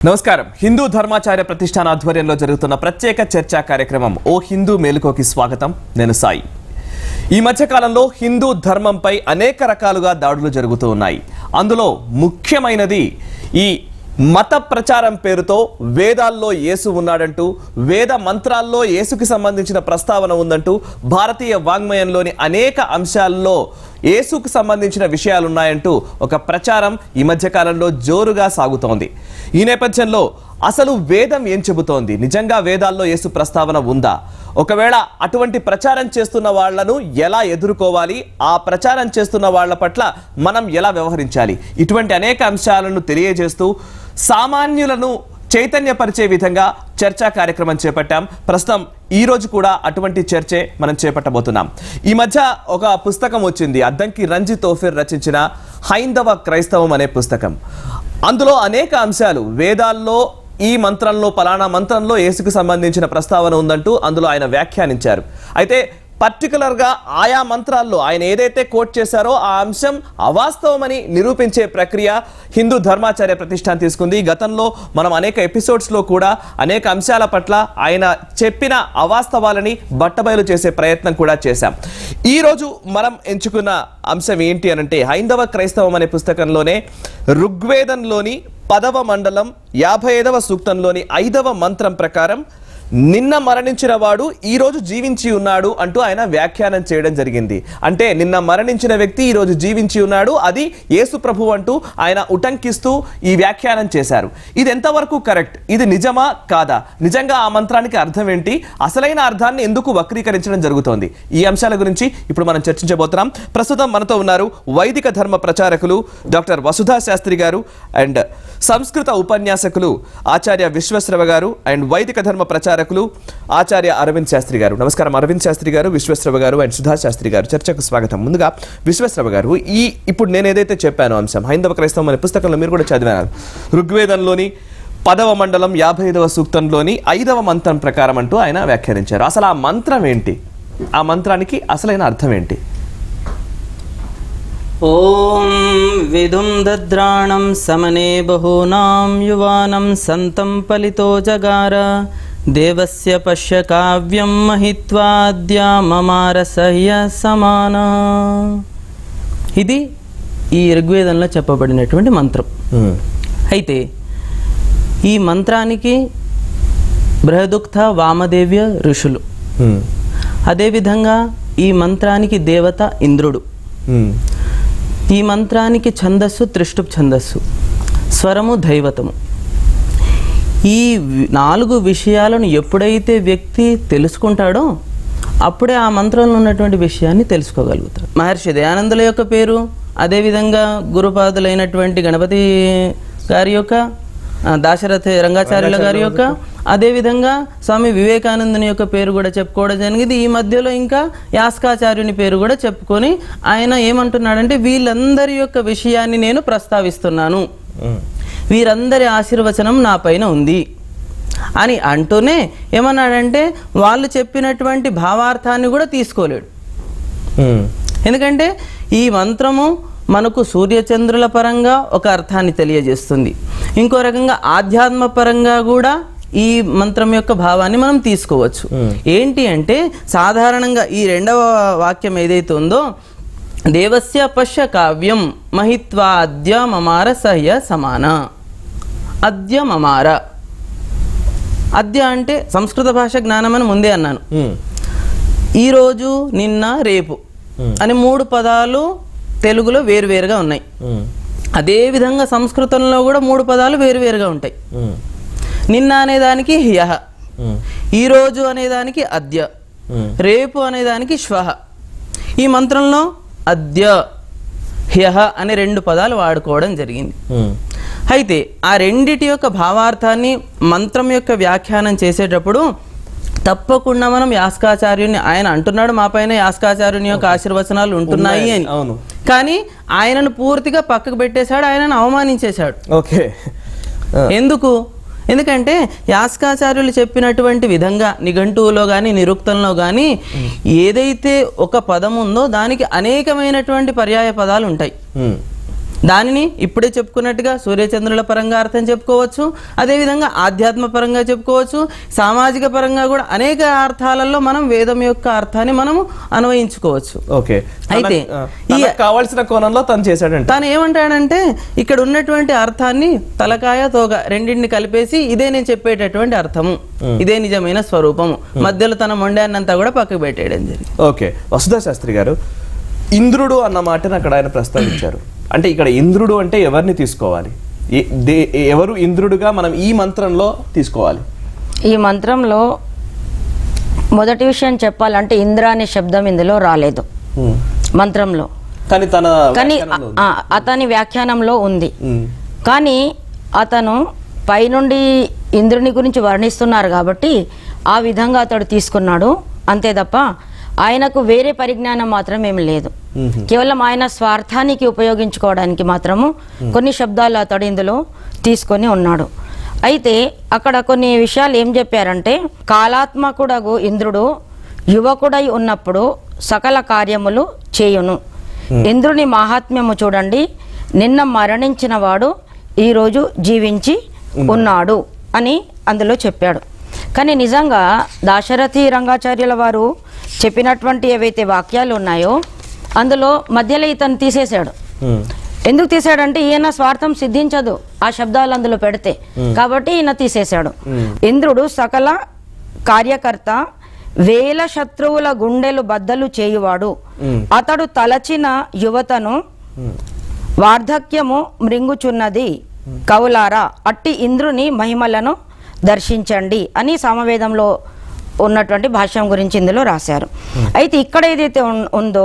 నమస్కారం హిందూ ధర్మాచార్య ప్రతిష్టాన ఆధ్వర్యంలో జరుగుతున్న ప్రత్యేక చర్చా కార్యక్రమం ఓ హిందూ మేలుకోకి స్వాగతం నేను సాయి ఈ మధ్య కాలంలో హిందూ ధర్మంపై అనేక రకాలుగా దాడులు జరుగుతూ ఉన్నాయి అందులో ముఖ్యమైనది ఈ మత ప్రచారం పేరుతో వేదాల్లో యేసు ఉన్నాడంటూ వేద మంత్రాల్లో యేసుకి సంబంధించిన ప్రస్తావన ఉందంటూ భారతీయ వాంగ్మయంలోని అనేక అంశాల్లో యేసుకు సంబంధించిన విషయాలు ఉన్నాయంటూ ఒక ప్రచారం ఈ మధ్య కాలంలో జోరుగా సాగుతోంది ఈ నేపథ్యంలో అసలు వేదం ఏం చెబుతోంది నిజంగా వేదాల్లో యేసు ప్రస్తావన ఉందా ఒకవేళ అటువంటి ప్రచారం చేస్తున్న వాళ్లను ఎలా ఎదుర్కోవాలి ఆ ప్రచారం చేస్తున్న వాళ్ళ పట్ల మనం ఎలా వ్యవహరించాలి ఇటువంటి అనేక అంశాలను తెలియజేస్తూ సామాన్యులను చైతన్యపరిచే విధంగా చర్చా కార్యక్రమం చేపట్టాం ప్రస్తుతం ఈ రోజు కూడా అటువంటి చర్చే మనం చేపట్టబోతున్నాం ఈ మధ్య ఒక పుస్తకం వచ్చింది అద్దంకి రంజిత్ ఓఫిర్ రచించిన హైందవ క్రైస్తవం అనే పుస్తకం అందులో అనేక అంశాలు వేదాల్లో ఈ మంత్రంలో పలానా మంత్రంలో యేసుకు సంబంధించిన ప్రస్తావన ఉందంటూ అందులో ఆయన వ్యాఖ్యానించారు అయితే పర్టికులర్గా ఆయా మంత్రాల్లో ఆయన ఏదైతే కోట్ చేశారో ఆ అంశం అవాస్తవమని నిరూపించే ప్రక్రియ హిందూ ధర్మాచార్య ప్రతిష్టాన్ తీసుకుంది గతంలో మనం అనేక ఎపిసోడ్స్లో కూడా అనేక అంశాల పట్ల ఆయన చెప్పిన అవాస్తవాలని బట్టబయలు చేసే ప్రయత్నం కూడా చేశాం ఈ రోజు మనం ఎంచుకున్న అంశం ఏంటి అనంటే హైందవ క్రైస్తవం అనే పుస్తకంలోనే ఋగ్వేదంలోని పదవ మండలం యాభై ఐదవ సూక్తంలోని ఐదవ మంత్రం ప్రకారం నిన్న మరణించిన వాడు ఈ రోజు జీవించి ఉన్నాడు అంటూ ఆయన వ్యాఖ్యానం చేయడం జరిగింది అంటే నిన్న మరణించిన వ్యక్తి ఈ రోజు జీవించి ఉన్నాడు అది యేసు ప్రభు అంటూ ఆయన ఉటంకిస్తూ ఈ వ్యాఖ్యానం చేశారు ఇది ఎంతవరకు కరెక్ట్ ఇది నిజమా కాదా నిజంగా ఆ మంత్రానికి అర్థం ఏంటి అసలైన అర్థాన్ని ఎందుకు వక్రీకరించడం జరుగుతోంది ఈ అంశాల గురించి ఇప్పుడు మనం చర్చించబోతున్నాం ప్రస్తుతం మనతో ఉన్నారు వైదిక ధర్మ ప్రచారకులు డాక్టర్ వసుధా శాస్త్రి గారు అండ్ సంస్కృత ఉపన్యాసకులు ఆచార్య విశ్వశ్రవ గారు అండ్ వైదిక ధర్మ ప్రచారకులు ఆచార్య అరవింద్ శాస్త్రి గారు నమస్కారం అరవింద్ శాస్త్రి గారు విశ్వశ్రవ గారు అండ్ సుధా శాస్త్రి గారు చర్చకు స్వాగతం ముందుగా విశ్వశ్రవ గారు ఈ ఇప్పుడు నేను ఏదైతే చెప్పానో అంశం హైందవ క్రైస్తవం అనే పుస్తకంలో మీరు కూడా చదివారు ఋగ్వేదంలోని పదవ మండలం యాభై ఐదవ సూక్తంలోని ఐదవ మంత్రం ప్రకారం అంటూ ఆయన వ్యాఖ్యానించారు అసలు ఆ మంత్రం ఏంటి ఆ మంత్రానికి అసలైన అర్థం ఏంటి ॐ विधुं दद्राणं समने बहूनां युवानं सन्तं पलितो जगार देवस्य पश्य काव्यं महित्वाद्या ममारसह्य సమాన ఇది ఈ ఋగ్వేదంలో చెప్పబడినటువంటి మంత్రం అయితే ఈ మంత్రానికి బృహదుక్త వామదేవ్య ఋషులు అదేవిధంగా ఈ మంత్రానికి దేవత ఇంద్రుడు ఈ మంత్రానికి ఛందస్సు త్రిష్టుప్ ఛందస్సు స్వరము దైవతము ఈ వి- నాలుగు విషయాలను ఎప్పుడైతే వ్యక్తి తెలుసుకుంటాడో అప్పుడే ఆ మంత్రంలో ఉన్నటువంటి విషయాన్ని తెలుసుకోగలుగుతాడు మహర్షి దయానందుల యొక్క పేరు అదేవిధంగా గురుపాదులైనటువంటి గణపతి గారి యొక్క ఆ, దాశరథ రంగాచార్యుల గారి యొక్క అదేవిధంగా స్వామి వివేకానందుని యొక్క పేరు కూడా చెప్పుకోవడం జరిగింది ఈ మధ్యలో ఇంకా యాస్కాచార్యుని పేరు కూడా చెప్పుకొని ఆయన ఏమంటున్నాడంటే వీళ్ళందరి యొక్క విషయాన్ని నేను ప్రస్తావిస్తున్నాను వీరందరి ఆశీర్వచనం నా పైన ఉంది అని అంటూనే ఏమన్నాడంటే వాళ్ళు చెప్పినటువంటి భావార్థాన్ని కూడా తీసుకోలేడు ఎందుకంటే ఈ మంత్రము మనకు సూర్యచంద్రుల పరంగా ఒక అర్థాన్ని తెలియజేస్తుంది ఇంకో రకంగా ఆధ్యాత్మ పరంగా కూడా ఈ మంత్రం యొక్క భావాన్ని మనం తీసుకోవచ్చు ఏంటి అంటే సాధారణంగా ఈ రెండవ వాక్యం ఏదైతే ఉందో దేవస్య పశ్య కావ్యం మహిత్వా అద్య మమార సహ్య సమాన అద్య మమార అద్య అంటే సంస్కృత భాష జ్ఞానం అని ముందే అన్నాను ఈరోజు నిన్న రేపు అని మూడు పదాలు తెలుగులో వేరువేరుగా ఉన్నాయి అదేవిధంగా సంస్కృతంలో కూడా మూడు పదాలు వేరువేరుగా ఉంటాయి నిన్న అనేదానికి హ్యహ ఈరోజు అనేదానికి అద్య రేపు అనేదానికి శ్వహ ఈ మంత్రంలో అద్య హ్యహ అనే రెండు పదాలు వాడుకోవడం జరిగింది అయితే ఆ రెండిటి యొక్క భావార్థాన్ని మంత్రం యొక్క వ్యాఖ్యానం చేసేటప్పుడు తప్పకుండా మనం యాస్కాచార్యుని ఆయన అంటున్నాడు మా పైన యాస్కాచార్యుని యొక్క ఆశీర్వచనాలు ఉంటున్నాయి అని అవును కానీ ఆయనను పూర్తిగా పక్కకు పెట్టేశాడు ఆయనను అవమానించేశాడు ఓకే ఎందుకు ఎందుకంటే యాస్కాచార్యులు చెప్పినటువంటి విధంగా నిఘంటువులో కానీ నిరుక్తంలో కానీ ఏదైతే ఒక పదం ఉందో దానికి అనేకమైనటువంటి పర్యాయ పదాలు ఉంటాయి దానిని ఇప్పుడే చెప్పుకున్నట్టుగా సూర్యచంద్రుల పరంగా అర్థం చెప్పుకోవచ్చు అదేవిధంగా ఆధ్యాత్మ పరంగా చెప్పుకోవచ్చు సామాజిక పరంగా కూడా అనేక అర్థాలలో మనం వేదం యొక్క అర్థాన్ని మనము అన్వయించుకోవచ్చు ఓకే అయితే తనకు- తనకు కావాల్సిన కోణంలో తను చేశాడంట తాను ఏమంటాడంటే ఇక్కడ ఉన్నటువంటి అర్థాన్ని తలకాయ తోక రెండింటిని కలిపేసి ఇదే నేను చెప్పేటటువంటి అర్థము ఇదే నిజమైన స్వరూపము మధ్యలో తన మొండాన్నంతా కూడా పక్కకు పెట్టేయడం జరిగింది ఓకే వసుధా శాస్త్రి గారు ఇంద్రుడు అన్న మాటను అక్కడ ఆయన ప్రస్తావించారు అంటే ఇక్కడ ఇంద్రుడు అంటే ఎవరిని తీసుకోవాలి ఏ- దే- ఎవరు ఇంద్రుడుగా మనం ఈ మంత్రంలో తీసుకోవాలి ఈ మంత్రంలో మొదటి విషయం చెప్పాలంటే ఇంద్ర అనే శబ్దం ఇందులో రాలేదు మంత్రంలో కానీ తన కానీ వ్యాఖ్యానంలో ఉంది. ఆ, అతని వ్యాఖ్యానంలో ఉంది ఉమ్. కానీ అతను పైనుండి ఇంద్రుని గురించి వర్ణిస్తున్నారు కాబట్టి ఆ విధంగా అతడు తీసుకున్నాడు అంతే తప్ప ఆయనకు వేరే పరిజ్ఞానం మాత్రం ఏమి లేదు కేవలం ఆయన స్వార్థానికి ఉపయోగించుకోవడానికి మాత్రము కొన్ని శబ్దాలు అతడు ఇందులో తీసుకొని ఉన్నాడు అయితే అక్కడ కొన్ని విషయాలు ఏం చెప్పారంటే కాలాత్మకుడగు ఇంద్రుడు యువకుడై ఉన్నప్పుడు సకల కార్యములు చేయును ఇంద్రుని మహాత్మ్యము చూడండి నిన్న మరణించిన వాడు ఈరోజు జీవించి ఉన్నాడు అని అందులో చెప్పాడు కానీ నిజంగా దాశరథి రంగాచార్యుల వారు చెప్పినటువంటి ఏవైతే వాక్యాలు ఉన్నాయో అందులో మధ్యలో ఇతను తీసేశాడు ఉమ్. ఎందుకు తీసాడంటే ఈయన స్వార్థం సిద్ధించదు ఆ శబ్దాలు అందులో పెడితే కాబట్టి ఈయన తీసేశాడు ఇంద్రుడు సకల కార్యకర్త వేల శత్రువుల గుండెలు బద్దలు చేయువాడు అతడు తలచిన యువతను వార్ధక్యము మృంగుచున్నది కవులారా అట్టి ఇంద్రుని మహిమలను దర్శించండి అని సమవేదంలో ఉన్నటువంటి భాష్యం గురించి ఇందులో రాశారు అయితే ఇక్కడ ఏదైతే ఉన్- ఉందో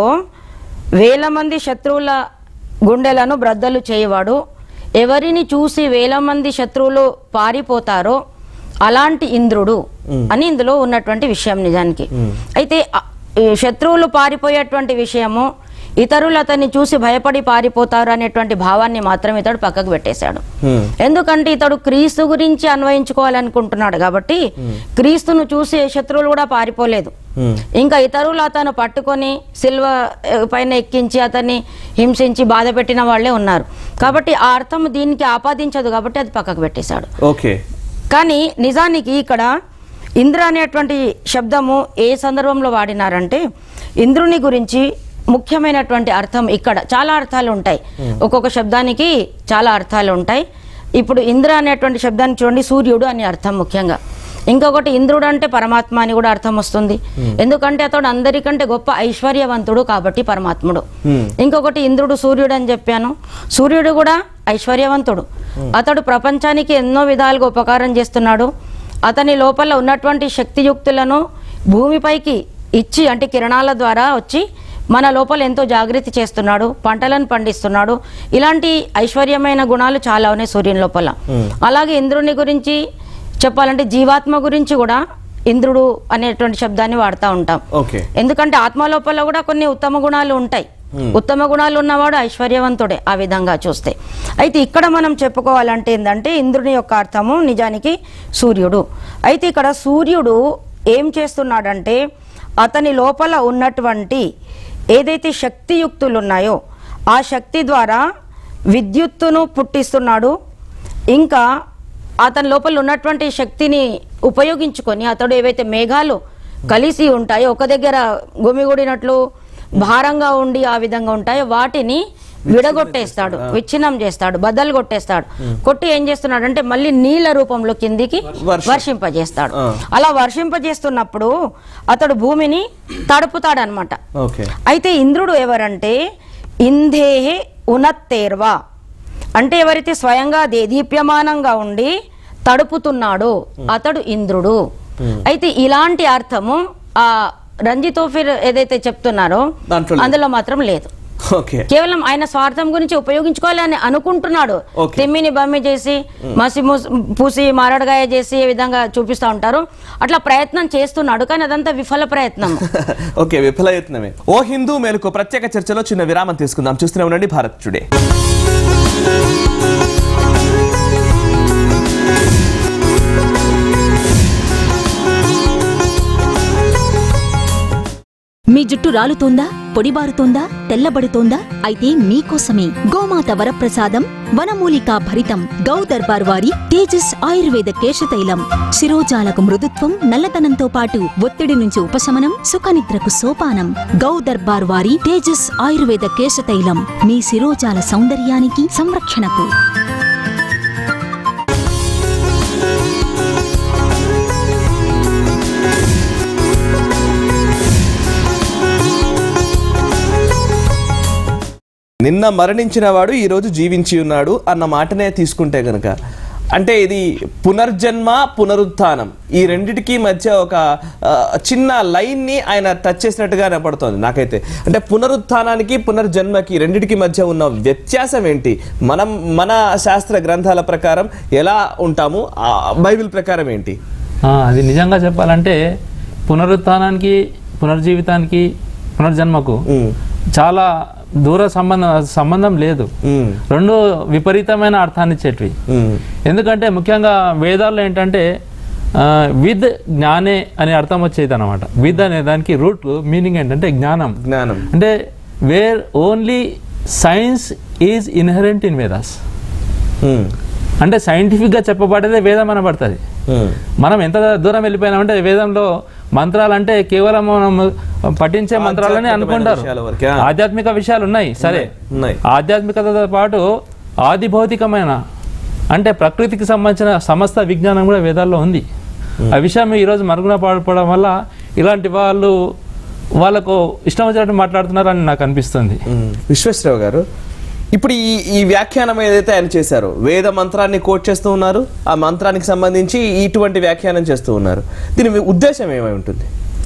వేల మంది శత్రువుల గుండెలను బ్రద్దలు చేయవాడు ఎవరిని చూసి వేల మంది శత్రువులు పారిపోతారో అలాంటి ఇంద్రుడు అని ఇందులో ఉన్నటువంటి విషయం నిజానికి అయితే ఆ- ఈ శత్రువులు పారిపోయేటువంటి విషయము ఇతరులు అతన్ని చూసి భయపడి పారిపోతారు అనేటువంటి భావాన్ని మాత్రం ఇతడు పక్కకు పెట్టేశాడు Hmm. ఎందుకంటే ఇతడు క్రీస్తు గురించి అన్వయించుకోవాలనుకుంటున్నాడు కాబట్టి క్రీస్తును చూసి ఏ శత్రువులు కూడా పారిపోలేదు Hmm. ఇంకా ఇతరులు అతను పట్టుకొని సిల్వ ఆ, పైన ఎక్కించి అతన్ని హింసించి బాధ పెట్టిన వాళ్ళే ఉన్నారు కాబట్టి ఆ అర్థం దీనికి ఆపాదించదు కాబట్టి అది పక్కకు పెట్టేశాడు ఓకే కానీ నిజానికి ఇక్కడ ఇంద్ర అనేటువంటి శబ్దము ఏ సందర్భంలో వాడినారంటే ఇంద్రుని గురించి ముఖ్యమైనటువంటి అర్థం ఇక్కడ చాలా అర్థాలు ఉంటాయి ఒక్కొక్క శబ్దానికి చాలా అర్థాలు ఉంటాయి ఇప్పుడు ఇంద్ర అనేటువంటి శబ్దానికి చూడండి సూర్యుడు అని అర్థం ముఖ్యంగా ఇంకొకటి ఇంద్రుడు అంటే పరమాత్మ అని కూడా అర్థం వస్తుంది ఎందుకంటే అతడు అందరికంటే గొప్ప ఐశ్వర్యవంతుడు కాబట్టి పరమాత్ముడు Hmm. ఇంకొకటి ఇంద్రుడు సూర్యుడు అని చెప్పాను సూర్యుడు కూడా ఐశ్వర్యవంతుడు అతడు ప్రపంచానికి ఎన్నో విధాలుగా ఉపకారం చేస్తున్నాడు అతని లోపల ఉన్నటువంటి శక్తియుక్తులను భూమిపైకి ఇచ్చి అంటే కిరణాల ద్వారా వచ్చి మన లోపల ఎంతో జాగృతి చేస్తున్నాడు పంటలను పండిస్తున్నాడు ఇలాంటి ఐశ్వర్యమైన గుణాలు చాలా ఉన్నాయి సూర్యుని లోపల అలాగే ఇంద్రుని గురించి చెప్పాలంటే జీవాత్మ గురించి కూడా ఇంద్రుడు అనేటువంటి శబ్దాన్ని వాడుతూ ఉంటాం ఓకే ఎందుకంటే ఆత్మ లోపల కూడా కొన్ని ఉత్తమ గుణాలు ఉంటాయి ఉత్తమ గుణాలు ఉన్నవాడు ఐశ్వర్యవంతుడే ఆ విధంగా చూస్తే అయితే ఇక్కడ మనం చెప్పుకోవాలంటే ఏంటంటే ఇంద్రుని యొక్క అర్థము నిజానికి సూర్యుడు అయితే ఇక్కడ సూర్యుడు ఏం చేస్తున్నాడంటే అతని లోపల ఉన్నటువంటి ఏదైతే శక్తియుక్తులు ఉన్నాయో ఆ శక్తి ద్వారా విద్యుత్తును పుట్టిస్తున్నాడు ఇంకా అతని లోపల ఉన్నటువంటి శక్తిని ఉపయోగించుకొని అతడు ఏవైతే మేఘాలు కలిసి ఉంటాయో ఒక దగ్గర గుమిగూడినట్లు భారంగా ఉండి ఆ విధంగా ఉంటాయో వాటిని విడగొట్టేస్తాడు విచ్ఛిన్నం చేస్తాడు బద్దలు కొట్టేస్తాడు కొట్టి ఏం చేస్తున్నాడు అంటే మళ్ళీ నీళ్ళ రూపంలో కిందికి వర్షం. వర్షింపజేస్తాడు ఆ. అలా వర్షింపజేస్తున్నప్పుడు అతడు భూమిని తడుపుతాడనమాట ఓకే అయితే ఇంద్రుడు ఎవరంటే ఇంధేహే ఉనత్తేర్వా అంటే ఎవరైతే స్వయంగా దే- దీప్యమానంగా ఉండి తడుపుతున్నాడో అతడు ఇంద్రుడు అయితే ఇలాంటి అర్థము ఆ రంజితోఫిర్ ఏదైతే చెప్తున్నారో దాంట్లో లేదు. అందులో మాత్రం లేదు ఓకే కేవలం ఆయన స్వార్థం గురించి ఉపయోగించుకోవాలని అనుకుంటున్నాడు Okay. తిమ్మిని బమ్మి చేసి మసి మూసి- పూసి మారడగాయ చేసి ఏ విధంగా చూపిస్తా ఉంటారు అట్లా ప్రయత్నం చేస్తున్నాడు కానీ అదంతా విఫల ప్రయత్నం ఓకే విఫలయత్నమే ఓ హిందూ మేలుకు ప్రత్యేక చర్చలో చిన్న విరామం తీసుకుందాం చూస్తూనే ఉండండి భారత్ టుడే మీ జుట్టు రాలుతోందా పొడిబారుతోందా తెల్లబడుతోందా అయితే మీకోసమే గోమాత వరప్రసాదం వనమూలికా భరితం గౌ దర్బార్ వారి తేజస్ ఆయుర్వేద కేశతైలం శిరోజాలకు మృదుత్వం నల్లతనంతో పాటు ఒత్తిడి నుంచి ఉపశమనం సుఖనిద్రకు సోపానం గౌ దర్బార్ వారి తేజస్ ఆయుర్వేద కేశతైలం మీ శిరోజాల సౌందర్యానికి సంరక్షణకు నిన్న మరణించిన వాడు ఈ రోజు జీవించి ఉన్నాడు అన్న మాటనే తీసుకుంటే గనక అంటే ఇది పునర్జన్మ పునరుత్థానం ఈ రెండిటికి మధ్య ఒక ఆ, చిన్న లైన్ ని ఆయన టచ్ చేసినట్టుగా కనపడుతోంది నాకైతే అంటే పునరుత్థానానికి పునర్జన్మకి రెండిటికి మధ్య ఉన్న వ్యత్యాసం ఏంటి మనం మన శాస్త్ర గ్రంథాల ప్రకారం ఎలా ఉంటాము ఆ బైబిల్ ప్రకారం ఏంటి ఆ, అది నిజంగా చెప్పాలంటే పునరుత్థానానికి పునర్జీవితానికి పునర్జన్మకు ఉమ్, చాలా దూర సంబంధం సంబంధం లేదు ఉమ్, రెండు విపరీతమైన అర్థాన్ని ఇచ్చేటివి ఉమ్, ఎందుకంటే ముఖ్యంగా వేదాల్లో ఏంటంటే ఆ, విద్ జ్ఞానే అనే అర్థం వచ్చేది అనమాట విద్ అనే దానికి రూట్ మీనింగ్ ఏంటంటే జ్ఞానం జ్ఞానం అంటే where only science is inherent in Vedas um, అంటే సైంటిఫిక్గా చెప్పబడేదే వేదం అనబడుతుంది ఉమ్, మనం ఎంత దూరం వెళ్ళిపోయినామంటే వేదంలో మంత్రాలు అంటే కేవలం మనం పఠించే మంత్రాలని ఆధ్యాత్మికమైన అనుకుంటారు విషయాల వరకే. ఆధ్యాత్మిక విషయాలు ఉన్నాయి సరే ఉన్నాయి ఆధ్యాత్మికతతో పాటు ఆది భౌతికమైన అంటే ప్రకృతికి సంబంధించిన సమస్త విజ్ఞానం కూడా వేదాల్లో ఉంది ఆ విషయం ఈరోజు మరుగున పడిపోవడం వల్ల ఇలాంటి వాళ్ళు వాళ్ళకు ఇష్టం వచ్చినట్టు మాట్లాడుతున్నారని నాకు అనిపిస్తుంది మ్మ్. విశ్వేశ్వరరావు గారు ఇప్పుడు ఈ ఈ వ్యాఖ్యానం ఏదైతే ఆయన చేశారో వేద మంత్రాన్ని కోట్ చేస్తూ ఉన్నారు ఆ మంత్రానికి సంబంధించి ఇటువంటి వ్యాఖ్యానం చేస్తూ ఉన్నారు దీని మీ ఉద్దేశం ఏమై ఉంటుంది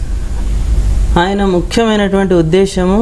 ఆయన ముఖ్యమైనటువంటి ఉద్దేశము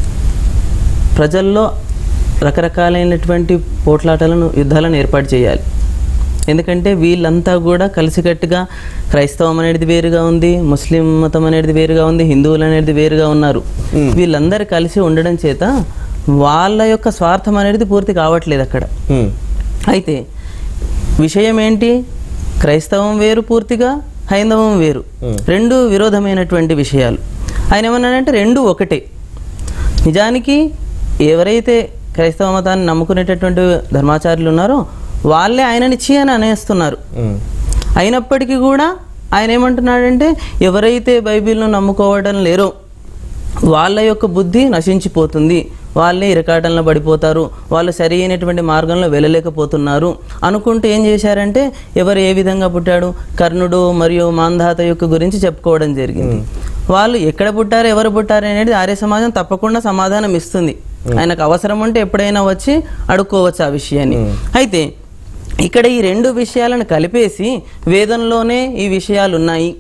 ప్రజల్లో రకరకాలైనటువంటి పోట్లాటలను యుద్ధాలను ఏర్పాటు చేయాలి ఎందుకంటే వీళ్ళంతా కూడా కలిసికట్టుగా క్రైస్తవం అనేది వేరుగా ఉంది ముస్లిం మతం అనేది వేరుగా ఉంది హిందువులు అనేది వేరుగా ఉన్నారు వీళ్ళందరూ కలిసి ఉండడం చేత వాళ్ళ యొక్క స్వార్థం అనేది పూర్తి కావట్లేదు అక్కడ మ్మ్. అయితే విషయం ఏంటి క్రైస్తవం వేరు పూర్తిగా హైందవం వేరు రెండు విరోధమైనటువంటి విషయాలు ఆయన ఏమన్నాడంటే రెండు ఒకటే నిజానికి ఎవరైతే క్రైస్తవ మతాన్ని నమ్ముకునేటటువంటి ధర్మాచార్యులు ఉన్నారో వాళ్ళే ఆయనని చీ అని అనేస్తున్నారు మ్మ్. అయినప్పటికీ కూడా ఆయన ఏమంటున్నాడంటే ఎవరైతే బైబిల్ను నమ్ముకోవడం లేరో వాళ్ళ యొక్క బుద్ధి నశించిపోతుంది వాళ్ళే ఇరకాటంలో పడిపోతారు వాళ్ళు సరి అయినటువంటి మార్గంలో వెళ్ళలేకపోతున్నారు అనుకుంటూ ఏం చేశారంటే ఎవరు ఏ విధంగా పుట్టాడు కర్ణుడు మరియు మాంధాత యొక్క గురించి చెప్పుకోవడం జరిగింది వాళ్ళు ఎక్కడ పుట్టారు ఎవరు పుట్టారు అనేది ఆర్య సమాజం తప్పకుండా సమాధానం ఇస్తుంది ఆయనకు అవసరం ఉంటే ఎప్పుడైనా వచ్చి అడుక్కోవచ్చు ఆ విషయాన్ని అయితే ఇక్కడ ఈ రెండు విషయాలను కలిపేసి వేదంలోనే ఈ విషయాలు ఉన్నాయి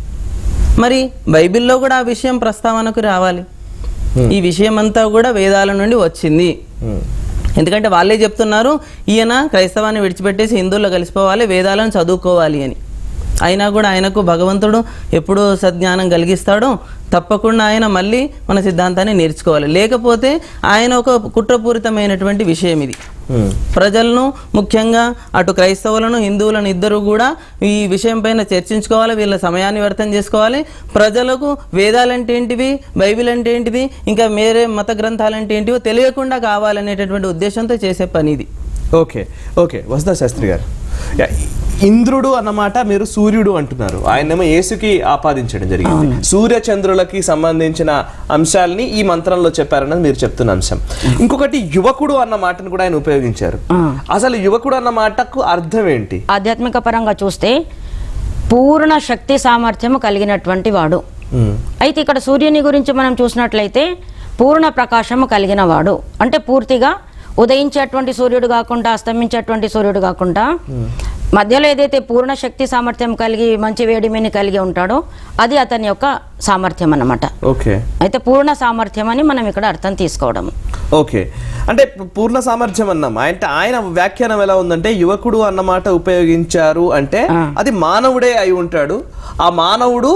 మరి బైబిల్లో కూడా ఆ విషయం ప్రస్తావనకు రావాలి ఈ విషయం అంతా కూడా వేదాల నుండి వచ్చింది మ్మ్. ఎందుకంటే వాళ్ళే చెప్తున్నారు ఈయన క్రైస్తవాన్ని విడిచిపెట్టేసి హిందువుల్లో కలిసిపోవాలి వేదాలను చదువుకోవాలి అని అయినా కూడా ఆయనకు భగవంతుడు ఎప్పుడు సజ్ఞానం కలిగిస్తాడో తప్పకుండా ఆయన మళ్ళీ మన సిద్ధాంతాన్ని నేర్చుకోవాలి లేకపోతే ఆయన ఒక కుట్రపూరితమైనటువంటి విషయం ఇది మ్మ్. ప్రజలను ముఖ్యంగా అటు క్రైస్తవులను హిందువులను ఇద్దరు కూడా ఈ విషయం పైన చర్చించుకోవాలి వీళ్ళ సమయాన్ని వ్యర్థం చేసుకోవాలి ప్రజలకు వేదాలంటే ఏంటివి బైబిల్ అంటే ఏంటిది ఇంకా వేరే మత గ్రంథాలు అంటే ఏంటివో తెలియకుండా కావాలనేటటువంటి ఉద్దేశంతో చేసే పని ఇది ఓకే ఓకే వసుదా శాస్త్రి గారు యా, ఇంద్రుడు అన్నమాట మీరు సూర్యుడు అంటున్నారు ఆయనేమో యేసుకి ఆపాదించడం జరిగింది సూర్య చంద్రులకి సంబంధించిన అంశాలని ఈ మంత్రంలో చెప్పారన్నది మీరు చెప్తున్న అంశం ఇంకొకటి యువకుడు అన్న మాటను కూడా ఆయన ఉపయోగించారు అసలు యువకుడు అన్న మాటకు అర్థం ఏంటి ఆధ్యాత్మిక పరంగా చూస్తే పూర్ణ శక్తి సామర్థ్యము కలిగినటువంటి వాడు మ్మ్. అయితే ఇక్కడ సూర్యుని గురించి మనం చూసినట్లయితే పూర్ణ ప్రకాశము కలిగిన వాడు అంటే పూర్తిగా ఉదయించేటువంటి సూర్యుడు కాకుండా అస్తమించేటువంటి సూర్యుడు కాకుండా మధ్యలో ఏదైతే పూర్ణ శక్తి సామర్థ్యం కలిగి మంచి వేడిమిని కలిగి ఉంటాడో అది అతని యొక్క సామర్థ్యం అన్నమాట ఓకే అయితే పూర్ణ సామర్థ్యం అని మనం ఇక్కడ అర్థం తీసుకోవడం ఓకే అంటే పూర్ణ సామర్థ్యం అన్నాం అంటే ఆయన వ్యాఖ్యానం ఎలా ఉందంటే యువకుడు అన్నమాట ఉపయోగించారు అంటే అది మానవుడే అయి ఉంటాడు ఆ మానవుడు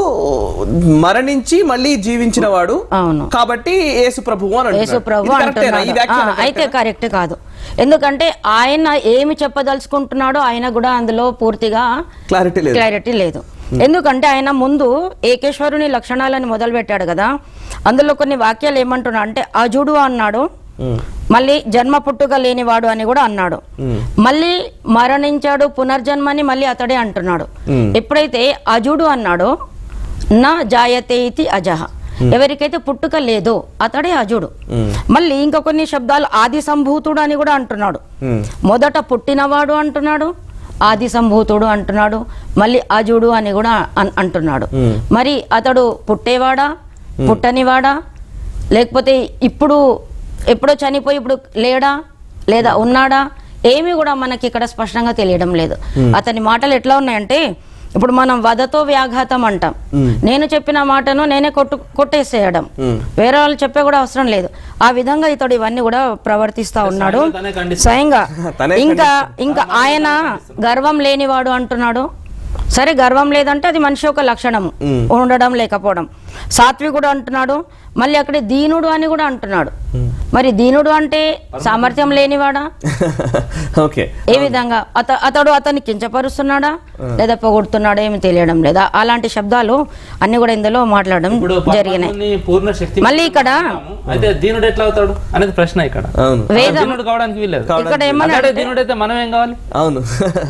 మరణించి మళ్ళీ జీవించిన వాడు అవును. కాబట్టి యేసు ప్రభువు అని యేసు అంటున్నాడు. ప్రభు ఇది కరెక్టేనా? ఈ అంటున్నాడు వ్యాఖ్యానం ఆ, అయితే కరెక్ట్ కాదు ఎందుకంటే ఆయన ఏమి చెప్పదలుచుకుంటున్నాడో ఆయన కూడా అందులో పూర్తిగా క్లారిటీ లేదు క్లారిటీ లేదు ఎందుకంటే ఆయన ముందు ఏకేశ్వరుని లక్షణాలని మొదలు పెట్టాడు కదా అందులో కొన్ని వాక్యాలు ఏమంటున్నా అంటే అజుడు అన్నాడు మళ్ళీ జన్మ పుట్టుక లేనివాడు అని కూడా అన్నాడు మళ్ళీ మరణించాడు పునర్జన్మని మళ్ళీ అతడే అంటున్నాడు ఎప్పుడైతే అజుడు అన్నాడో నా జాయతే ఇతి అజహ ఎవరికైతే పుట్టుక లేదో అతడే అజుడు మళ్ళీ ఇంకా కొన్ని శబ్దాలు ఆది సంభూతుడు అని కూడా అంటున్నాడు మొదట పుట్టినవాడు అంటున్నాడు ఆది సంభూతుడు అంటున్నాడు మళ్ళీ అజుడు అని కూడా అన్- అంటున్నాడు మరి అతడు పుట్టేవాడా పుట్టనివాడా లేకపోతే ఇప్పుడు ఎప్పుడో చనిపోయి ఇప్పుడు లేడా లేదా ఉన్నాడా ఏమీ కూడా మనకి ఇక్కడ స్పష్టంగా తెలియడం లేదు అతని మాటలు ఎట్లా ఉన్నాయంటే ఇప్పుడు మనం వదతో వ్యాఘాతం అంటాం నేను చెప్పిన మాటను నేనే కొట్టు కొట్టేసేయడం వేరే వాళ్ళు చెప్పే కూడా అవసరం లేదు ఆ విధంగా ఇతడు ఇవన్నీ కూడా ప్రవర్తిస్తా ఉన్నాడు తనే ఖండిస్తాడు. స్వయంగా తనే ఇంకా ఇంకా ఆయన గర్వం లేనివాడు అంటున్నాడు సరే గర్వం లేదంటే అది మనిషి యొక్క లక్షణం ఉండడం లేకపోవడం సాత్వికుడు అంటున్నాడు మళ్ళీ అక్కడ దీనుడు అని కూడా అంటున్నాడు మరి దీనుడు అంటే సామర్థ్యం లేనివాడా ఓకే ఏ విధంగా అత అతడు అతన్ని కించపరుస్తున్నాడా లేదా పొగుడుతున్నాడా ఏమి తెలియడం లేదా అలాంటి శబ్దాలు అన్ని కూడా ఇందులో మాట్లాడడం ఇప్పుడు జరిగినాయి పరమాత్ముని పూర్ణ శక్తి మళ్ళీ ఇక్కడ అయితే దీనుడు ఎట్లా అవుతాడు అనేది ప్రశ్న ఇక్కడ అవును వేదం దీనుడు కావడానికి వీల్లేదు ఇక్కడ ఏమన్నా అతడే దీనుడు అయితే మనం ఏం కావాలి అవును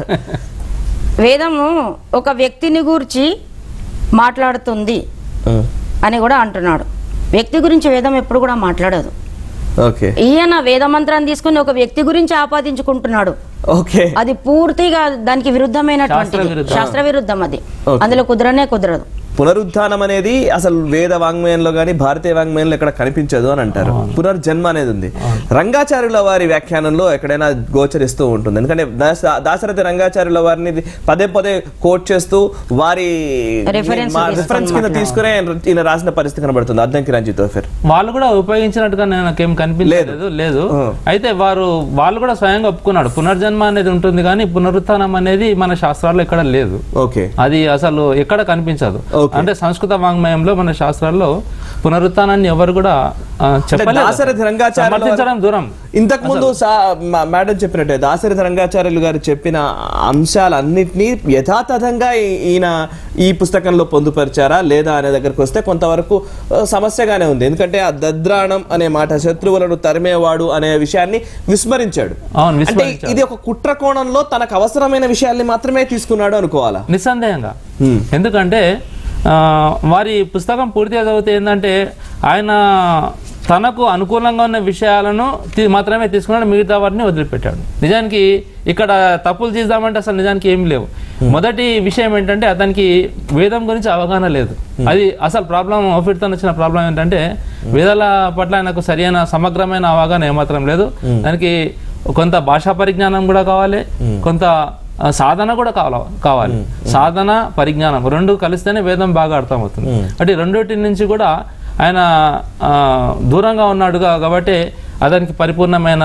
వేదము ఒక వ్యక్తిని గూర్చి మాట్లాడుతుంది అని కూడా అంటున్నాడు వ్యక్తి గురించి వేదం ఎప్పుడు కూడా మాట్లాడదు ఓకే ఈయన వేద మంత్రాన్ని తీసుకుని ఒక వ్యక్తి గురించి ఆపాదించుకుంటున్నాడు ఓకే అది పూర్తిగా దానికి విరుద్ధమైనటువంటి శాస్త్ర విరుద్ధం. శాస్త్ర విరుద్ధం అది Okay. అందులో కుదరనే కుదరదు పునరుత్థానం అనేది అసలు వేద వాంగ్మయంలో కానీ భారతీయ వాంగ్మయంలో ఎక్కడ కనిపించదు అని అంటారు పునర్జన్మ అనేది ఉంది రంగాచార్యుల వారి వ్యాఖ్యానంలో ఎక్కడైనా గోచరిస్తూ ఉంటుంది ఎందుకంటే దాస- దాశరథి రంగాచార్యుల వారిని పదే పదే కోట్ చేస్తూ వారి Reference మా తీసుకొని రిఫరెన్స్ కింద తీసుకునే ఈయన రాసిన పరిస్థితి కనబడుతుంది అద్దంకి రంజిత్ తోఫిర్ వాళ్ళు కూడా ఉపయోగించినట్టుగా నేను నాకేం కనిపించలేదు లేదు అయితే వారు వాళ్ళు కూడా స్వయంగా ఒప్పుకున్నాడు పునర్జన్మ అనేది ఉంటుంది కానీ పునరుత్థానం అనేది మన శాస్త్రాల్లో ఎక్కడ లేదు ఓకే అది అసలు ఎక్కడ కనిపించదు Okay. అంటే సంస్కృత వాంగ్మయంలో మన శాస్త్రాల్లో పునరుత్థానాన్ని ఎవరు కూడా ఆ, చెప్పలేదు దాశరథి రంగాచార్యుల వారు- సమర్థించడం దూరం ఇంతకు ముందు సా- మా- మేడం చెప్పినట్టే దాశరథి రంగాచార్యులు గారు చెప్పిన అంశాలన్నింటినీ యథాతథంగా ఈ- ఈయన ఈ పుస్తకంలో పొందుపరిచారా లేదా అనే దగ్గరకు వస్తే కొంతవరకు ఆ, సమస్యగానే ఉంది ఎందుకంటే ఆ దద్రాణం అనే మాట శత్రువులను తరిమేవాడు అనే విషయాన్ని విస్మరించాడు అవును, అంటే విస్మరించాడు. ఇది ఒక కుట్ర కోణంలో తనకు అవసరమైన విషయాల్ని మాత్రమే తీసుకున్నాడు అనుకోవాలా నిస్సందేహంగా Hmm. ఎందుకంటే ఆ, వారి పుస్తకం పూర్తిగా చదివితే ఏంటంటే ఆయన తనకు అనుకూలంగా ఉన్న విషయాలను తీ- మాత్రమే తీసుకున్నాడు మిగతా వాటిని వదిలిపెట్టాడు నిజానికి ఇక్కడ తప్పులు చేద్దామంటే అసలు నిజానికి ఏం లేవు మొదటి విషయం ఏంటంటే అతనికి వేదం గురించి అవగాహన లేదు అది అసలు ప్రాబ్లం ఓఫిడ్తో వచ్చిన ప్రాబ్లం ఏంటంటే వేదాల పట్ల ఆయనకు సరైన సమగ్రమైన అవగాహన ఏమాత్రం లేదు దానికి కొంత భాషా పరిజ్ఞానం కూడా కావాలి కొంత ఆ, సాధన కూడా కావాలి కావాలి సాధన పరిజ్ఞానం రెండు కలిస్తేనే వేదం బాగా అర్థమవుతుంది అంటే ఈ రెండింటి నుంచి కూడా ఆయన ఆ, దూరంగా ఉన్నాడుగా కాబట్టి అతనికి పరిపూర్ణమైన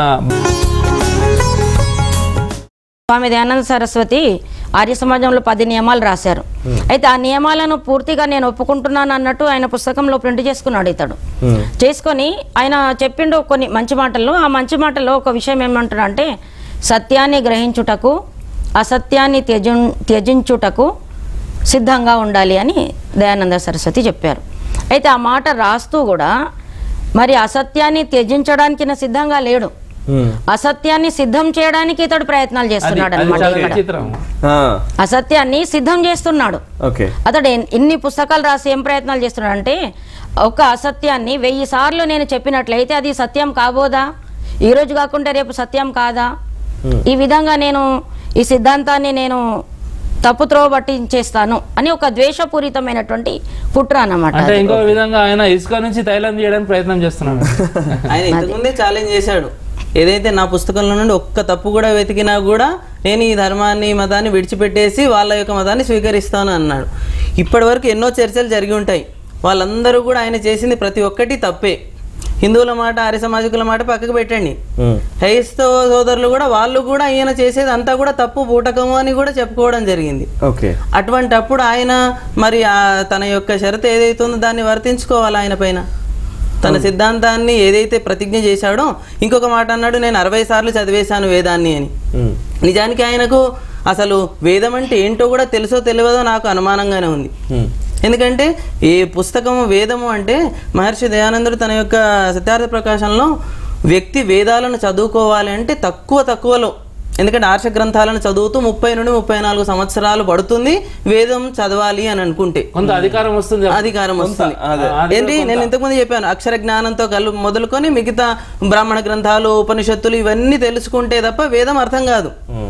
స్వామి దయానంద సరస్వతి ఆర్య సమాజంలో పది నియమాలు రాశారు అయితే ఆ నియమాలను పూర్తిగా నేను ఒప్పుకుంటున్నాను అన్నట్టు ఆయన పుస్తకంలో ప్రింట్ చేసుకున్నాడు ఇతడు చేసుకొని ఆయన చెప్పిండు కొన్ని మంచి మాటల్లో ఆ మంచి మాటల్లో ఒక విషయం ఏమంటున్నా అంటే సత్యాన్ని గ్రహించుటకు అసత్యాన్ని త్యజు త్యజించుటకు సిద్ధంగా ఉండాలి అని దయానంద సరస్వతి చెప్పారు అయితే ఆ మాట రాస్తూ కూడా మరి అసత్యాన్ని త్యజించడానికి నా సిద్ధంగా లేడు అసత్యాన్ని సిద్ధం చేయడానికి ఇతడు ప్రయత్నాలు అది చేస్తున్నాడు అది అనమాట చాలా ఇక్కడ విచిత్రం అసత్యాన్ని సిద్ధం చేస్తున్నాడు ఓకే అతడు ఎన్- ఇన్ని పుస్తకాలు రాసి ఏం ప్రయత్నాలు చేస్తున్నాడు అంటే ఒక అసత్యాన్ని వెయ్యి సార్లు నేను చెప్పినట్లయితే అది సత్యం కాబోదా ఈ రోజు కాకుండా రేపు సత్యం కాదా ఈ విధంగా నేను ఈ సిద్ధాంతాన్ని నేను తప్పుత్రోవ పట్టించేస్తాను అని ఒక ద్వేషపూరితమైనటువంటి కుట్ర అన్నమాట అంటే ఇంకో విధంగా ఆయన ఇసుక నుంచి తైలం తీయడానికి ప్రయత్నం చేస్తున్నాడు ఆయన ఇంతకుముందే ఛాలెంజ్ చేశాడు ఏదైతే నా పుస్తకంలో నుండి ఒక్క తప్పు కూడా వెతికినా కూడా నేను ఈ ధర్మాన్ని ఈ మతాన్ని విడిచిపెట్టేసి వాళ్ళ యొక్క మతాన్ని స్వీకరిస్తాను అన్నాడు ఇప్పటి వరకు ఎన్నో చర్చలు జరిగి ఉంటాయి వాళ్ళందరూ కూడా ఆయన చేసింది ప్రతి ఒక్కటి తప్పే హిందువుల మాట ఆర్య సమాజికుల మాట పక్కకు పెట్టండి క్రైస్తవ సోదరులు కూడా వాళ్ళు కూడా ఈయన చేసేది అంతా కూడా తప్పు బూటకము అని కూడా చెప్పుకోవడం జరిగింది ఓకే అటువంటి అప్పుడు ఆయన మరి ఆ తన యొక్క షరతు ఏదైతుందో దాన్ని వర్తించుకోవాలి ఆయన పైన తన సిద్ధాంతాన్ని ఏదైతే ప్రతిజ్ఞ చేశాడో ఇంకొక మాట అన్నాడు నేను అరవై సార్లు చదివేశాను వేదాన్ని అని నిజానికి ఆయనకు అసలు వేదం అంటే ఏంటో కూడా తెలుసో తెలియదో నాకు అనుమానంగానే ఉంది ఎందుకంటే ఈ పుస్తకము వేదము అంటే మహర్షి దయానందుడు తన యొక్క సత్యార్థ ప్రకాశంలో వ్యక్తి వేదాలను చదువుకోవాలి అంటే తక్కువ తక్కువలో ఎందుకంటే ఆర్ష గ్రంథాలను చదువుతూ ముప్పై నుండి ముప్పై నాలుగు సంవత్సరాలు పడుతుంది వేదం చదవాలి అని అనుకుంటే కొంత అధికారం వస్తుంది అధికారం వస్తుంది అదే. ఏంటి నేను ఇంతకుముందు చెప్పాను అక్షర జ్ఞానంతో కలు మొదలుకొని మిగతా బ్రాహ్మణ గ్రంథాలు ఉపనిషత్తులు ఇవన్నీ తెలుసుకుంటే తప్ప వేదం అర్థం కాదు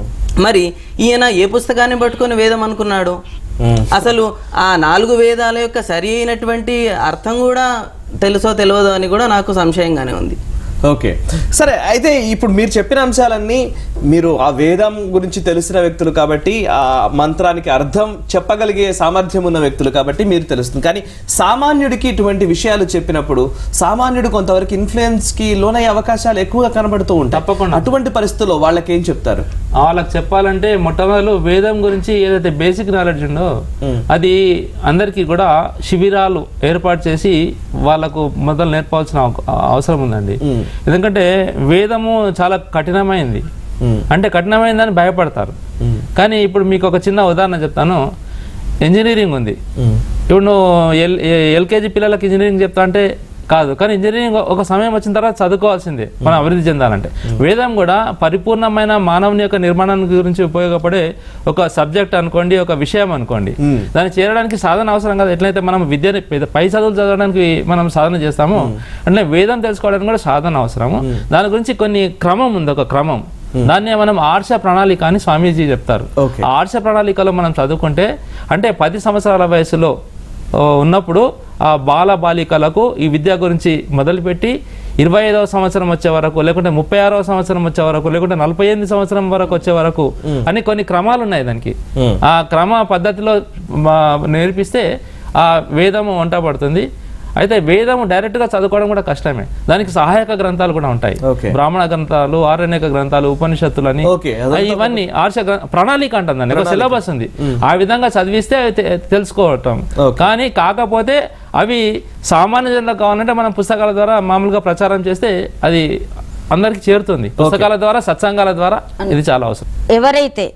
మరి ఈయన ఏ పుస్తకాన్ని పట్టుకొని వేదం అనుకున్నాడు అసలు ఆ నాలుగు వేదాల యొక్క సరి అయినటువంటి అర్థం కూడా తెలుసో తెలియదో అని కూడా నాకు సంశయంగానే ఉంది ఓకే సరే అయితే ఇప్పుడు మీరు చెప్పిన అంశాలన్నీ మీరు ఆ వేదం గురించి తెలిసిన వ్యక్తులు కాబట్టి ఆ మంత్రానికి అర్థం చెప్పగలిగే సామర్థ్యం ఉన్న వ్యక్తులు కాబట్టి మీరు తెలుస్తుంది కానీ సామాన్యుడికి ఇటువంటి విషయాలు చెప్పినప్పుడు సామాన్యుడు కొంతవరకు ఇన్ఫ్లుయెన్స్ కి లోనయ్యే అవకాశాలు ఎక్కువగా కనబడుతూ ఉంటాయి తప్పకుండా. అటువంటి పరిస్థితుల్లో వాళ్ళకి ఏం చెప్తారు వాళ్ళకి చెప్పాలంటే మొట్టమొదలు వేదం గురించి ఏదైతే బేసిక్ నాలెడ్జ్ ఉందో అది అందరికీ కూడా శిబిరాలు ఏర్పాటు చేసి వాళ్ళకు మొదలు నేర్పాల్సిన అవ- అవసరం ఉందండి ఎందుకంటే వేదము చాలా కఠినమైంది అంటే కఠినమైందని భయపడతారు కానీ ఇప్పుడు మీకు ఒక చిన్న ఉదాహరణ చెప్తాను ఇంజనీరింగ్ ఉంది ఇప్పుడు నువ్వు ఎల్ ఎల్కేజీ పిల్లలకి ఇంజనీరింగ్ చెప్తా అంటే కాదు కానీ ఇంజనీరింగ్ ఒక సమయం వచ్చిన తర్వాత చదువుకోవాల్సిందే మనం అభివృద్ధి చెందాలంటే వేదం కూడా పరిపూర్ణమైన మానవుని యొక్క నిర్మాణం గురించి ఉపయోగపడే ఒక సబ్జెక్ట్ అనుకోండి ఒక విషయం అనుకోండి దాన్ని చేరడానికి సాధన అవసరం కాదు ఎట్లయితే మనం విద్యని పెద్ద- పై చదువులు చదవడానికి మనం సాధన చేస్తామో అంటే వేదం తెలుసుకోవడానికి కూడా సాధన అవసరము దాని గురించి కొన్ని క్రమం ఉంది ఒక క్రమం దాన్నే మనం ఆర్ష ప్రణాళిక అని స్వామీజీ చెప్తారు Okay. ఆ ఆర్ష ప్రణాళికలో మనం చదువుకుంటే అంటే పది సంవత్సరాల వయసులో ఓ, ఉన్నప్పుడు ఆ బాల బాలికలకు ఈ విద్య గురించి మొదలుపెట్టి ఇరవై ఐదవ సంవత్సరం వచ్చే వరకు లేకుంటే ముప్పై ఆరవ సంవత్సరం వచ్చే వరకు లేకుంటే నలభై ఎనిమిది సంవత్సరం వరకు వచ్చే వరకు అని కొన్ని క్రమాలు ఉన్నాయి దానికి ఆ క్రమ పద్ధతిలో మా- నేర్పిస్తే ఆ వేదము వంట పడుతుంది అయితే వేదము డైరెక్ట్ గా చదువుకోవడం కూడా కష్టమే దానికి సహాయక గ్రంథాలు కూడా ఉంటాయి Okay. బ్రాహ్మణ గ్రంథాలు ఆరణ్యక గ్రంథాలు ఉపనిషత్తులు అని Okay, అదంతా ఇవన్నీ ఆర్ష గ్ర- ప్రణాళిక అంటుందండి ఒక సిలబస్ ఉంది ఆ విధంగా చదివిస్తే అవి తె- తెలుసుకోవటం Okay. కానీ కాకపోతే అవి సామాన్య జనులకు కావాలంటే మనం పుస్తకాల ద్వారా మామూలుగా ప్రచారం చేస్తే అది అందరికి చేరుతుంది పుస్తకాల ద్వారా సత్సంగాల ద్వారా ఇది చాలా అవసరం ఎవరైతే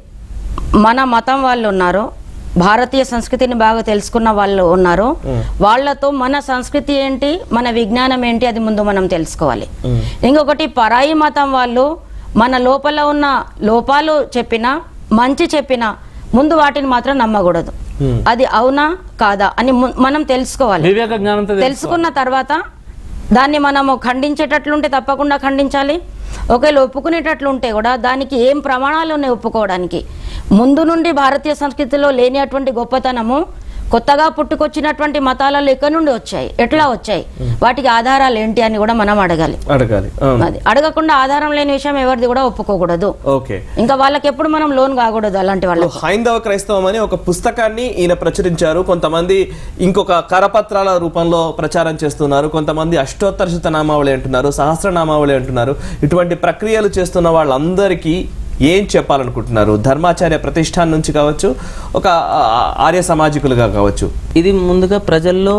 మన మతం వాళ్ళు ఉన్నారో భారతీయ సంస్కృతిని బాగా తెలుసుకున్న వాళ్ళు ఉన్నారో వాళ్ళతో మన సంస్కృతి ఏంటి మన విజ్ఞానం ఏంటి అది ముందు మనం తెలుసుకోవాలి ఇంకొకటి పరాయి మతం వాళ్ళు మన లోపల ఉన్న లోపాలు చెప్పినా మంచి చెప్పినా ముందు వాటిని మాత్రం నమ్మకూడదు అది అవునా కాదా అని ము- మనం తెలుసుకోవాలి వివేక జ్ఞానంతో తెలుసుకోవాలి. తెలుసుకున్న తర్వాత దాన్ని మనము ఖండించేటట్లుంటే తప్పకుండా ఖండించాలి ఒకవేళ ఒప్పుకునేటట్లుంటే కూడా దానికి ఏం ప్రమాణాలు ఉన్నాయి ఒప్పుకోవడానికి ముందు నుండి భారతీయ సంస్కృతిలో లేని అటువంటి గొప్పతనము కొత్తగా పుట్టుకొచ్చినటువంటి మతాలలో ఎక్కడి నుండి వచ్చాయి ఎట్లా వచ్చాయి వాటికి ఆధారాలు ఏంటి అని కూడా మనం అడగాలి అడగాలి అవును. అది అడగకుండా ఆధారం లేని విషయం ఎవరిది కూడా ఒప్పుకోకూడదు ఓకే ఇంకా వాళ్ళకి ఎప్పుడు మనం లోన్ కాకూడదు అలాంటి వాళ్ళకి ఇప్పుడు హైందవ క్రైస్తవం అని ఒక పుస్తకాన్ని ఈయన ప్రచురించారు కొంతమంది ఇంకొక కరపత్రాల రూపంలో ప్రచారం చేస్తున్నారు కొంతమంది అష్టోత్తర శతనామావళి అంటున్నారు సహస్రనామావళి అంటున్నారు ఇటువంటి ప్రక్రియలు చేస్తున్న వాళ్ళందరికీ ఏం చెప్పాలనుకుంటున్నారు ధర్మాచార్య ప్రతిష్టాన్ నుంచి కావచ్చు ఒక ఆ, ఆర్య సామాజికులుగా కావచ్చు ఇది ముందుగా ప్రజల్లో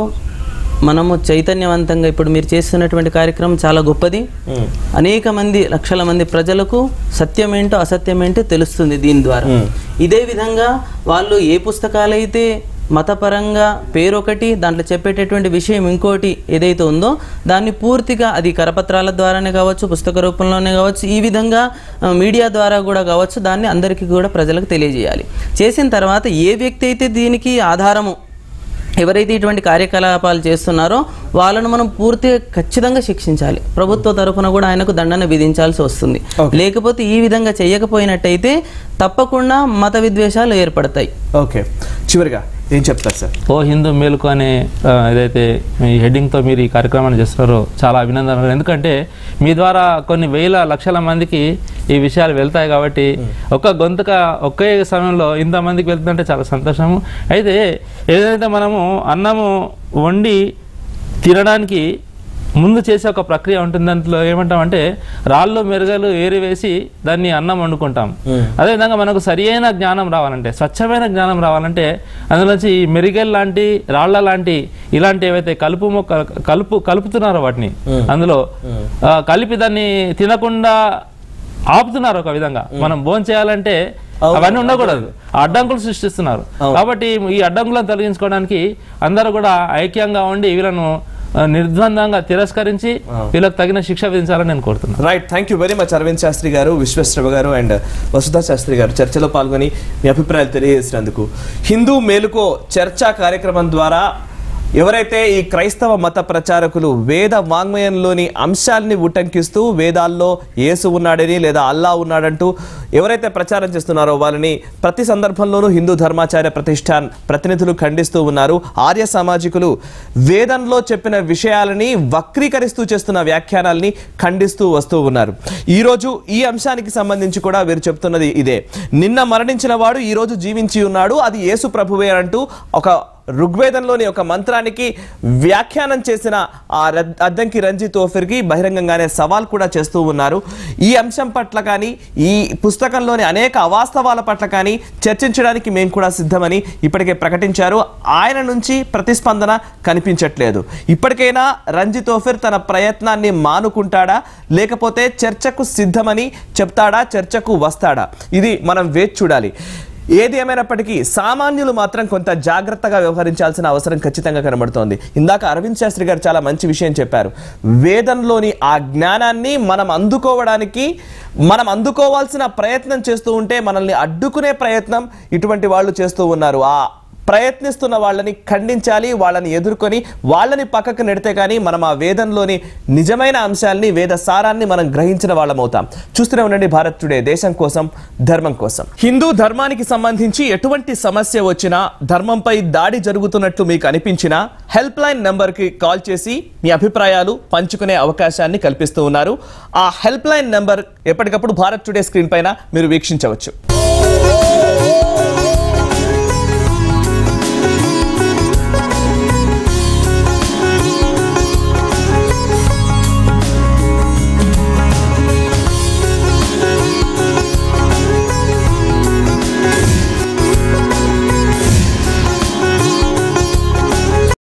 మనము చైతన్యవంతంగా ఇప్పుడు మీరు చేస్తున్నటువంటి కార్యక్రమం చాలా గొప్పది అనేక మంది లక్షల మంది ప్రజలకు సత్యం ఏంటో అసత్యం ఏంటో తెలుస్తుంది దీని ద్వారా ఇదే విధంగా వాళ్ళు ఏ పుస్తకాలైతే మతపరంగా పేరొకటి దాంట్లో చెప్పేటటువంటి విషయం ఇంకోటి ఏదైతే ఉందో దాన్ని పూర్తిగా అది కరపత్రాల ద్వారానే కావచ్చు పుస్తక రూపంలోనే కావచ్చు ఈ విధంగా ఆ, మీడియా ద్వారా కూడా కావచ్చు దాన్ని అందరికీ కూడా ప్రజలకు తెలియజేయాలి చేసిన తర్వాత ఏ వ్యక్తి అయితే దీనికి ఆధారము ఎవరైతే ఇటువంటి కార్యకలాపాలు చేస్తున్నారో వాళ్ళను మనం పూర్తిగా ఖచ్చితంగా శిక్షించాలి ప్రభుత్వ తరఫున కూడా ఆయనకు దండన విధించాల్సి వస్తుంది లేకపోతే ఈ విధంగా చేయకపోయినట్టయితే తప్పకుండా మత విద్వేషాలు ఏర్పడతాయి ఓకే చివరిగా ఏం చెప్తారు సార్ ఓ హిందూ మేలుకు అనే ఆ, ఏదైతే మీ హెడ్డింగ్తో మీరు ఈ కార్యక్రమాన్ని చేస్తున్నారో చాలా అభినందనలు ఎందుకంటే మీ ద్వారా కొన్ని వేల లక్షల మందికి ఈ విషయాలు వెళ్తాయి కాబట్టి ఒక్క గొంతుక ఒకే సమయంలో ఇంతమందికి వెళ్తుందంటే చాలా సంతోషము అయితే ఏదైతే మనము అన్నము వండి తినడానికి ముందు చేసే ఒక ప్రక్రియ ఉంటుంది దాంట్లో ఏమంటామంటే రాళ్ళు మెరుగలు ఏరివేసి దాన్ని అన్నం వండుకుంటాం అదేవిధంగా మనకు సరి అయిన జ్ఞానం రావాలంటే స్వచ్ఛమైన జ్ఞానం రావాలంటే అందులోంచి ఈ మెరిగల్ లాంటి రాళ్ల లాంటి ఇలాంటి ఏవైతే కలుపు మొక్క కలుపు కలుపుతున్నారో వాటిని అందులో ఆ, కలిపి దాన్ని తినకుండా ఆపుతున్నారు ఒక విధంగా మనం భోజనం చేయాలంటే అవన్నీ ఉండకూడదు ఆ అడ్డంకులు సృష్టిస్తున్నారు కాబట్టి ఈ అడ్డంకులను తొలగించుకోవడానికి అందరూ కూడా ఐక్యంగా ఉండి వీళ్ళను ఆ, నిర్ద్వందంగా తిరస్కరించి వీళ్ళకి తగిన శిక్ష విధించాలని నేను కోరుతున్నాను right thank you very much Aravind Shastri గారు విశ్వేశ్వర గారు అండ్ వసుధా శాస్త్రి గారు చర్చలో పాల్గొని మీ అభిప్రాయాలు తెలియజేసినందుకు హిందూ మేలుకో చర్చా కార్యక్రమం ద్వారా ఎవరైతే ఈ క్రైస్తవ మత ప్రచారకులు వేద వాంగ్మయంలోని అంశాల్ని ఉటంకిస్తూ వేదాల్లో యేసు ఉన్నాడని లేదా అల్లా ఉన్నాడంటూ ఎవరైతే ప్రచారం చేస్తున్నారో వాళ్ళని ప్రతి సందర్భంలోనూ హిందూ ధర్మాచార్య ప్రతిష్టాన్ ప్రతినిధులు ఖండిస్తూ ఉన్నారు ఆర్య సామాజికులు వేదంలో చెప్పిన విషయాలని వక్రీకరిస్తూ చేస్తున్న వ్యాఖ్యానాల్ని ఖండిస్తూ వస్తూ ఉన్నారు ఈ రోజు ఈ అంశానికి సంబంధించి కూడా వీరు చెప్తున్నది ఇదే నిన్న మరణించిన వాడు ఈ రోజు జీవించి ఉన్నాడు అది యేసు ప్రభువే అంటూ ఒక ఋగ్వేదంలోని ఒక మంత్రానికి వ్యాఖ్యానం చేసిన ఆ రద్- అద్దంకి రంజిత్ ఓఫిర్కి బహిరంగంగానే సవాల్ కూడా చేస్తూ ఉన్నారు ఈ అంశం పట్ల కానీ ఈ పుస్తకంలోని అనేక అవాస్తవాల పట్ల కానీ చర్చించడానికి మేము కూడా సిద్ధమని ఇప్పటికే ప్రకటించారు ఆయన నుంచి ప్రతిస్పందన కనిపించట్లేదు ఇప్పటికైనా రంజిత్ ఓఫిర్ తన ప్రయత్నాన్ని మానుకుంటాడా లేకపోతే చర్చకు సిద్ధమని చెప్తాడా చర్చకు వస్తాడా ఇది మనం వేచి చూడాలి ఏది ఏమైనప్పటికీ సామాన్యులు మాత్రం కొంత జాగ్రత్తగా వ్యవహరించాల్సిన అవసరం ఖచ్చితంగా కనబడుతోంది ఇందాక అరవింద్ శాస్త్రి గారు చాలా మంచి విషయం చెప్పారు వేదంలోని ఆ జ్ఞానాన్ని మనం అందుకోవడానికి మనం అందుకోవాల్సిన ప్రయత్నం చేస్తూ ఉంటే మనల్ని అడ్డుకునే ప్రయత్నం ఇటువంటి వాళ్ళు చేస్తూ ఉన్నారు ఆ ప్రయత్నిస్తున్న వాళ్ళని ఖండించాలి వాళ్ళని ఎదుర్కొని వాళ్ళని పక్కకు నెడితే కానీ మనం ఆ వేదంలోని నిజమైన అంశాల్ని వేద సారాన్ని మనం గ్రహించిన వాళ్ళం అవుతాం చూస్తూనే ఉండండి భారత్ టుడే దేశం కోసం ధర్మం కోసం హిందూ ధర్మానికి సంబంధించి ఎటువంటి సమస్య వచ్చినా ధర్మంపై దాడి జరుగుతున్నట్లు మీకు అనిపించినా హెల్ప్ లైన్ నంబర్కి కాల్ చేసి మీ అభిప్రాయాలు పంచుకునే అవకాశాన్ని కల్పిస్తూ ఉన్నారు ఆ హెల్ప్ లైన్ నంబర్ ఎప్పటికప్పుడు భారత్ టుడే స్క్రీన్ పైన మీరు వీక్షించవచ్చు